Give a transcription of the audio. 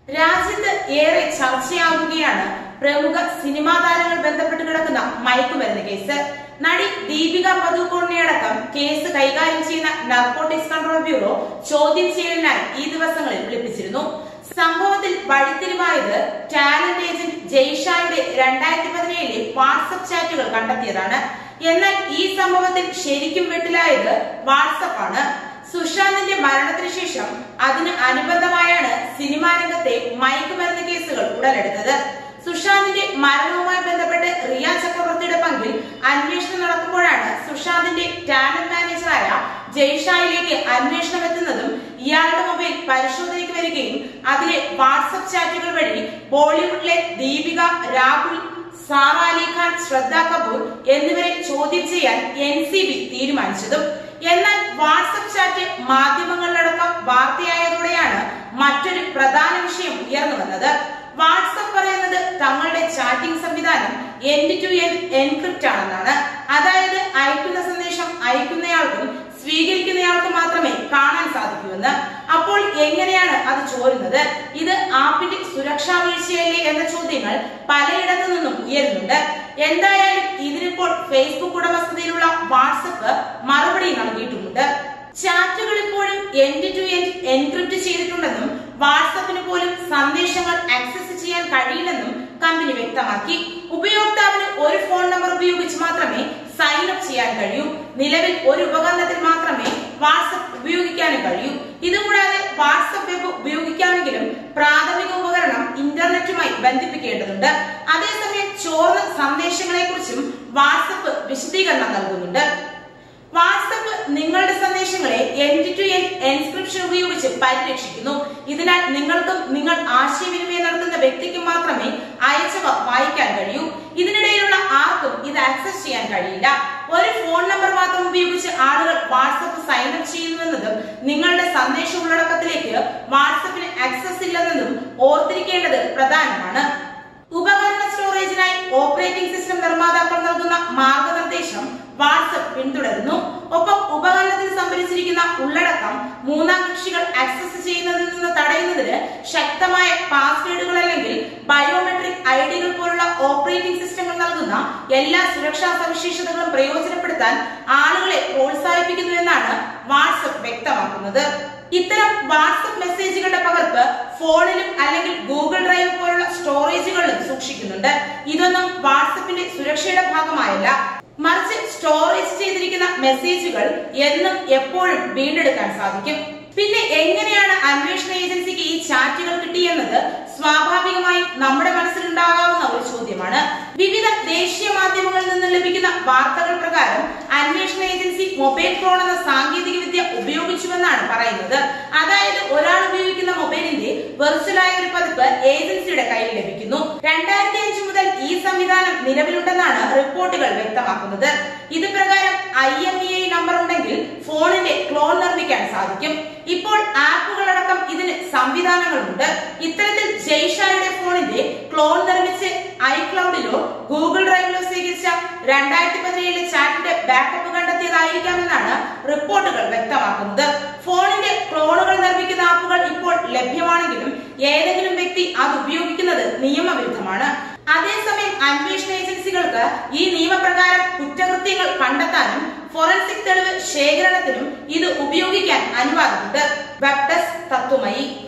രാജ്യത്ത് ഏറെ ചർച്ചയാവുകയാണ് പ്രമുഖ സിനിമാ താരങ്ങൾ ബന്ധപ്പെട്ട് കിടക്കുന്ന മയക്കുമരുന്ന് കേസ് നടി ദീപിക പദുക്കോണിനടക്കം കേസ് കൈകാര്യം ചെയ്യുന്ന നർക്കോട്ടിക്സ് കൺട്രോൾ ബ്യൂറോ ചോദ്യം ചെയ്യലിനായി ഈ ദിവസങ്ങളിൽ വിളിപ്പിച്ചിരുന്നു സംഭവത്തിൽ വഴിത്തിരിവായത് ടാലന്റ് ഏജന്റ് ജയ്ഷായുടെ രണ്ടായിരത്തി പതിനേഴിലെ വാട്സപ്പ് ചാറ്റുകൾ കണ്ടെത്തിയതാണ് എന്നാൽ ഈ സംഭവത്തിൽ ശരിക്കും വെട്ടിലായത് വാട്സപ്പ് ആണ് സുശാന്തിന്റെ മരണത്തിന് ശേഷം അതിന് അനുബന്ധമായാണ് സിനിമാ രംഗത്തെ മയക്കുമരുന്ന് കേസുകൾ ഉടലെടുത്തത് സുശാന്തിന്റെ മരണവുമായി ബന്ധപ്പെട്ട് റിയ ചക്രവർത്തിയുടെ പങ്കിൽ അന്വേഷണം നടക്കുമ്പോഴാണ് സുശാന്തിന്റെ ടാലന്റ് മാനേജറായ ജയ്ഷായിലേക്ക് അന്വേഷണം എത്തുന്നതും ഇയാളുടെ മൊബൈൽ പരിശോധനയ്ക്ക് വരികയും അതിലെ വാട്സപ്പ് ചാറ്റുകൾ വഴി ബോളിവുഡിലെ ദീപിക രാഹുൽ സാറ അലി ഖാൻ ശ്രദ്ധ കപൂർ എന്നിവരെ ചോദ്യം ചെയ്യാൻ എൻ സി ബി തീരുമാനിച്ചതും എന്നാൽ വാട്സപ്പ് ചാറ്റ് മാധ്യമങ്ങളിലടക്കം വാർത്തയായതോടെയാണ് മറ്റൊരു പ്രധാന വിഷയം ഉയർന്നു വന്നത് വാട്സപ്പ് പറയുന്നത് തങ്ങളുടെ ചാറ്റിംഗ് സംവിധാനം എൻഡ് ടു എൻഡ് എൻക്രിപ്റ്റ് ആണെന്നാണ് അതായത് അയക്കുന്ന സന്ദേശം അയക്കുന്നയാൾക്കും സ്വീകരിക്കുന്നയാൾക്കും മാത്രമേ കാണാൻ സാധിക്കൂവെന്ന് അപ്പോൾ എങ്ങനെയാണ് അത് ചോരുന്നത് ഇത് ആപ്പിന്റെ സുരക്ഷാ വീഴ്ചയല്ലേ എന്ന ചോദ്യങ്ങൾ പലയിടത്തു നിന്നും ഉയരുന്നുണ്ട് എന്തായാലും ഇതിനിപ്പോൾ ഫേസ്ബുക്ക് ഉടമസ്ഥതയിലുള്ള വാട്സപ്പ് മറുപടി നൽകിയിട്ടുമുണ്ട് ചാറ്റുകൾ ഇപ്പോഴും എൻഡ് ടു എൻഡ് എൻക്രിപ്റ്റ് ചെയ്തിട്ടുണ്ടെന്നും വാട്സപ്പിന് പോലും സന്ദേശങ്ങൾ ആക്സസ് ചെയ്യാൻ കഴിയില്ലെന്നും കമ്പനി വ്യക്തമാക്കി ഉപയോക്താവിന് ഒരു ഫോൺ നമ്പർ ഉപയോഗിച്ച് മാത്രമേ സൈൻ അപ്പ് ചെയ്യാൻ കഴിയൂ നിലവിൽ ഒരു ഉപകരണത്തിൽ മാത്രമേ വാട്സപ്പ് ഉപയോഗിക്കാനും കഴിയൂ ഇതുകൂടാതെ വാട്സപ്പ് വെബ് ഉപയോഗിക്കാമെങ്കിലും പ്രാഥമിക ഉപകരണം ഇന്റർനെറ്റുമായി ബന്ധിപ്പിക്കേണ്ടതുണ്ട് അതേസമയം ചോർന്ന സന്ദേശങ്ങളെ കുറിച്ചും വാട്സപ്പ് വിശദീകരണം നൽകുന്നുണ്ട് വാട്സപ്പ് നിങ്ങളുടെ സന്ദേശങ്ങളെ എൻഡ് ടു എൻഡ് എൻസ്ക്രിപ്ഷൻ ഉപയോഗിച്ച് പരിരക്ഷിക്കുന്നു ഇതിനാൽ നിങ്ങൾക്കും നിങ്ങൾ ആശയവിനിമയം നടത്തുന്ന വ്യക്തിക്കും മാത്രമേ അയച്ചവ വായിക്കാൻ കഴിയൂ ഇതിനിടയിലുള്ള ആർക്കും ഇത് ആക്സസ് ചെയ്യാൻ കഴിയില്ല ഒരു ഫോൺ നമ്പർ മാത്രം ഉപയോഗിച്ച് ആളുകൾ വാട്സപ്പ് സൈൻ അപ്പ് ചെയ്യുന്നുവെന്നതും നിങ്ങളുടെ സന്ദേശ ഉള്ളടക്കത്തിലേക്ക് വാട്സപ്പിന് ആക്സസ് ഇല്ലെന്നതും ഓർത്തിരിക്കേണ്ടത് പ്രധാനമാണ് ഉപകരണ സ്റ്റോറേജിനായി ഓപ്പറേറ്റിംഗ് സിസ്റ്റം നിർമ്മാതാക്കൾ നൽകുന്ന മാർഗനിർദ്ദേശം വാട്സപ്പ് പിന്തുടരുന്നു ഒപ്പം ഉപകരണത്തിൽ സംഭരിച്ചിരിക്കുന്ന ഉള്ളടക്കം മൂന്നാം കക്ഷികൾ ആക്സസ് ചെയ്യുന്നതിൽ നിന്ന് തടയുന്നതിന് ശക്തമായ പാസ്വേഡുകൾ അല്ലെങ്കിൽ ബയോമെട്രിക് ഐഡികൾ പോലുള്ള ഓപ്പറേറ്റിംഗ് സിസ്റ്റങ്ങൾ നൽകുന്ന എല്ലാ സുരക്ഷാ സവിശേഷതകളും പ്രയോജനപ്പെടുത്താൻ ആളുകളെ പ്രോത്സാഹിപ്പിക്കുന്നു എന്നാണ് വാട്സപ്പ് വ്യക്തമാക്കുന്നത് ഇത്തരം വാട്സപ്പ് മെസ്സേജുകളുടെ പകർപ്പ് ഫോണിലും അല്ലെങ്കിൽ ഗൂഗിൾ ഡ്രൈവ് പോലുള്ള സ്റ്റോറേജുകളിലും സൂക്ഷിക്കുന്നുണ്ട് ഇതൊന്നും വാട്സപ്പിന്റെ സുരക്ഷയുടെ ഭാഗമായല്ല മറിച്ച് സ്റ്റോറേജ് ചെയ്തിരിക്കുന്ന മെസ്സേജുകൾ എന്നും എപ്പോഴും വീണ്ടെടുക്കാൻ സാധിക്കും പിന്നെ എങ്ങനെയാണ് അന്വേഷണ ഏജൻസിക്ക് ഈ ചാറ്റുകൾ കിട്ടിയെന്നത് സ്വാഭാവികമായും നമ്മുടെ മനസ്സിലുണ്ടാകാവുന്ന ഒരു ചോദ്യമാണ് വിവിധ ദേശീയ മാധ്യമങ്ങളിൽ നിന്ന് ലഭിക്കുന്ന വാർത്തകൾ പ്രകാരം അന്വേഷണ ഏജൻസി മൊബൈൽ ഫോൺ എന്ന സാങ്കേതിക വിദ്യ ഉപയോഗിച്ചുവെന്നാണ് പറയുന്നത് അതായത് ഒരാൾ ഉപയോഗിക്കുന്ന മൊബൈലിന്റെ വെർച്വലായ ഒരു പതിപ്പ് ഏജൻസിയുടെ കയ്യിൽ ലഭിക്കുന്നു രണ്ടായിരത്തി അഞ്ച് മുതൽ ഈ സംവിധാനം നിലവിലുണ്ടെന്നാണ് റിപ്പോർട്ടുകൾ വ്യക്തമാക്കുന്നത് ഇത് പ്രകാരം I M E I number ഉണ്ടെങ്കിൽ ഫോണിന്റെ ക്ലോൺ നിർമ്മിക്കാൻ സാധിക്കും ഇപ്പോൾ ആപ്പുകളടക്കം ഇതിന് സംവിധാനങ്ങളുണ്ട് ഇത്തരത്തിൽ ജയ്ഷായുടെ ഫോണിന്റെ ക്ലോൺ നിർമ്മിച്ച് ഐക്ലൗഡിലോ ഗൂഗിൾ ഡ്രൈവിലോ സ്വീകരിച്ച രണ്ടായിരത്തി പതിനേഴിലെ ചാറ്റിന്റെ ബാക്കപ്പ് കണ്ടെത്തിയതായിരിക്കാമെന്നാണ് റിപ്പോർട്ടുകൾ വ്യക്തമാക്കുന്നത് ഫോണിന്റെ ക്ലോണുകൾ നിർമ്മിക്കുന്ന ആപ്പുകൾ ഇപ്പോൾ ലഭ്യമാണെങ്കിലും ഏതെങ്കിലും വ്യക്തി അത് ഉപയോഗിക്കുന്നത് നിയമവിരുദ്ധമാണ് അതേസമയം അന്വേഷണ ഏജൻസികൾക്ക് ഈ നിയമപ്രകാരം കുറ്റകൃത്യങ്ങൾ കണ്ടെത്താനും ഫോറൻസിക് തെളിവ് ശേഖരണത്തിനും ഇത് ഉപയോഗിക്കാൻ അനുവാദമുണ്ട് വെബ് ഡെസ്ക് തത്വമയി